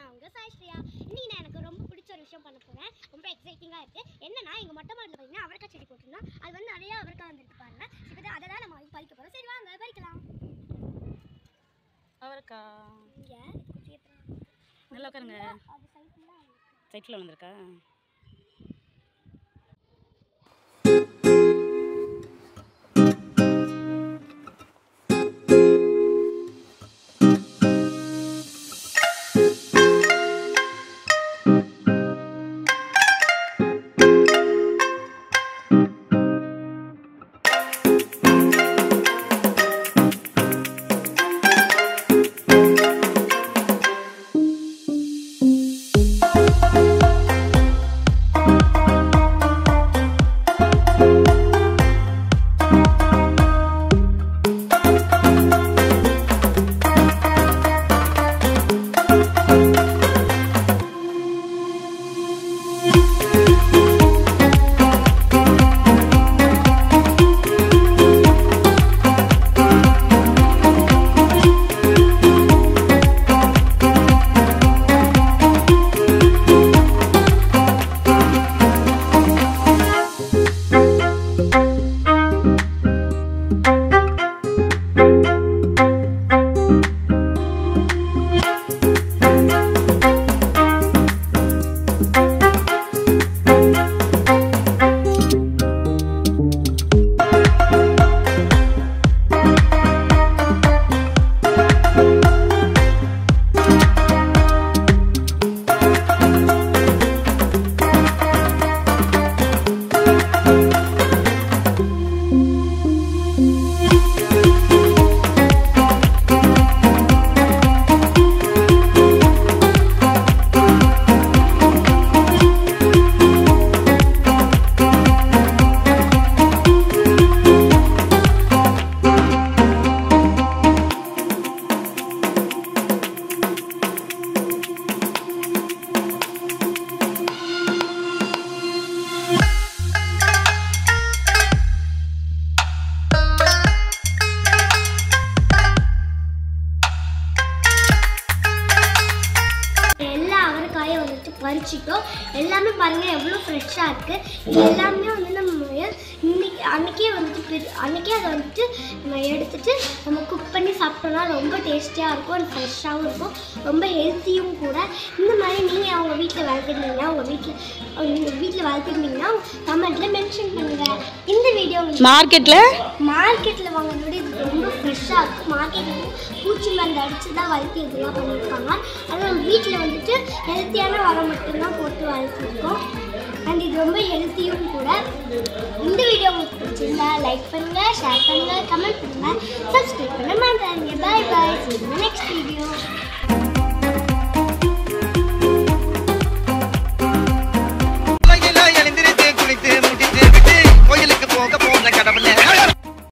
நான் உங்க சாய்ஸ்ரீயா இன்னைக்கு நான் எனக்கு ரொம்ப பிடிச்ச ஒரு விஷயம் பண்ண போறேன் ரொம்ப எக்ஸைட்டிங்காக இருக்கு என்னன்னா எங்க மொட்டை மாடியில் பார்த்தீங்கன்னா அவரைக்காய் செடி போட்டிருந்தோம் அது வந்து நிறைய அவரைக்காய் வந்துருக்கு பாருங்க இப்போ அதை தான் நம்ம பறிக்க போறோம் சரி வாங்க பறிக்கலாம் அவருக்கா இங்க குட்டியத்துல நல்லா உட்காருங்க அது சைட்ல சைட்டில் வந்திருக்கா எல்லா அவரைக்காயும் வந்துட்டு பறிச்சிட்டோம் எல்லாமே பாருங்க எவ்வளோ ஃப்ரெஷ்ஷாக இருக்கு இது எல்லாமே வந்து நம்ம இன்னைக்கு அன்னைக்கே வந்துட்டு பெரு- அன்னைக்கே அதை வந்துட்டு நம்ம எடுத்துட்டு நம்ம குக் பண்ணி சாப்பிட்டோம்னா ரொம்ப டேஸ்டியாக இருக்கும் அண்ட் ஃப்ரெஷ்ஷாகவும் இருக்கும் ரொம்ப ஹெல்த்தியும் கூட இந்த மாதிரி நீங்கள் அவங்க வீட்டில் வளர்த்துருந்தீங்கன்னா உங்கள் வீட்டில் உங்கள் வீட்டில் வளர்த்துருந்தீங்கன்னா கமெண்ட்டில் மென்ஷன் பண்ணுங்கள் இந்த வீடியோ உங்களுக்கு மார்க்கெட்டில் மார்க்கெட்டில் வாங்குறத விட இது ரொம்ப ஃப்ரெஷ்ஷாக இருக்கும் மார்க்கெட்டில் பூச்சி மருந்து அடித்து தான் வளர்த்தி இதெல்லாம் பண்ணியிருக்காங்க அது நம்ம வீட்டில் வந்துட்டு ஹெல்த்தியான உரம் மட்டும்தான் போட்டு வளர்த்திருக்கோம் அண்ட் இது ரொம்ப ஹெல்த்தியும் கூட இந்த வீடியோ உங்களுக்கு பிடிச்சிருந்தா லைக் பண்ணுங்கள் ஷேர் பண்ணுங்கள் கமெண்ட் பண்ணுங்கள் சப்ஸ்கிரைப் பண்ண மறந்துடாதீங்க பாய் பாய் நெக்ஸ்ட் வீடியோ